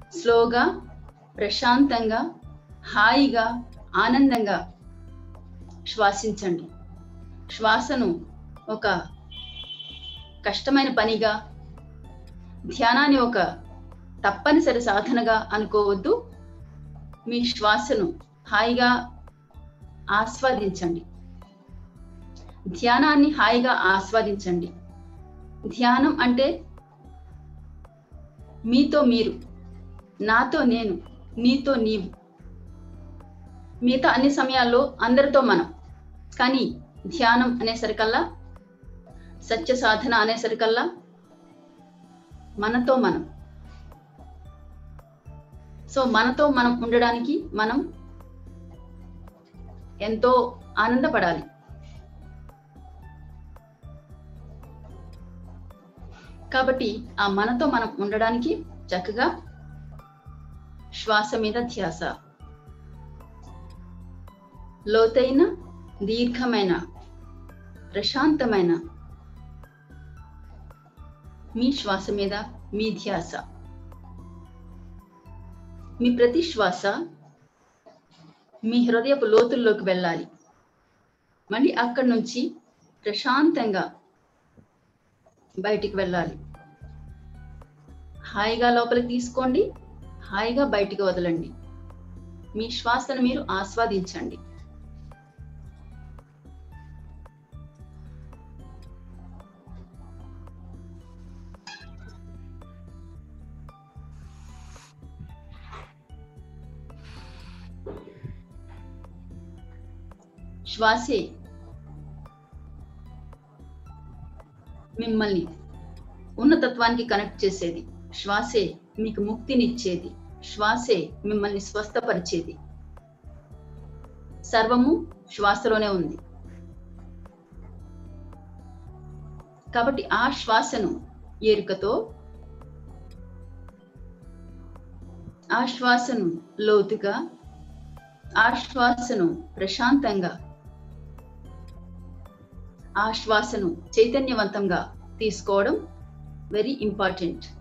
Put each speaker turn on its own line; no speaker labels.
స్లోగా ప్రశాంతంగా హాయిగా ఆనందంగా శ్వాసించండి శ్వాసను ఒక కష్టమైన పనిగా ధ్యానాన్ని ఒక తప్పనిసరి సాధనగా అనుకోవద్దు మీ శ్వాసను హాయిగా ఆస్వాదించండి ధ్యానాన్ని హాయిగా ఆస్వాదించండి ధ్యానం అంటే మీతో మీరు నాతో నేను నీతో నీవు మిగతా అన్ని సమయాల్లో అందరితో మనం కానీ ధ్యానం అనేసరికల్లా సత్య సాధన అనేసరికల్లా మనతో మనం సో మనతో మనం ఉండడానికి మనం ఎంతో ఆనందపడాలి కాబట్టి ఆ మనతో మనం ఉండడానికి చక్కగా శ్వాస మీద ధ్యాస లోతైన దీర్ఘమైన ప్రశాంతమైన మీ శ్వాస మీద మీ ధ్యాస మీ ప్రతి శ్వాస మీ హృదయపు లోతుల్లోకి వెళ్ళాలి మళ్ళీ అక్కడి నుంచి ప్రశాంతంగా బయటికి వెళ్ళాలి హాయిగా లోపలికి తీసుకోండి హాయిగా బయటికి వదలండి మీ శ్వాసను మీరు ఆస్వాదించండి శ్వాసే మిమ్మల్ని ఉన్నతత్వానికి కనెక్ట్ చేసేది శ్వాసే మీకు ముక్తినిచ్చేది శ్వాసే మిమ్మల్ని స్వస్థపరిచేది సర్వము శ్వాసలోనే ఉంది కాబట్టి ఆ శ్వాసను ఎరుకతో ఆ శ్వాసను లోతుగా ఆ శ్వాసను ప్రశాంతంగా ఆ శ్వాసను చైతన్యవంతంగా తీసుకోవడం వెరీ ఇంపార్టెంట్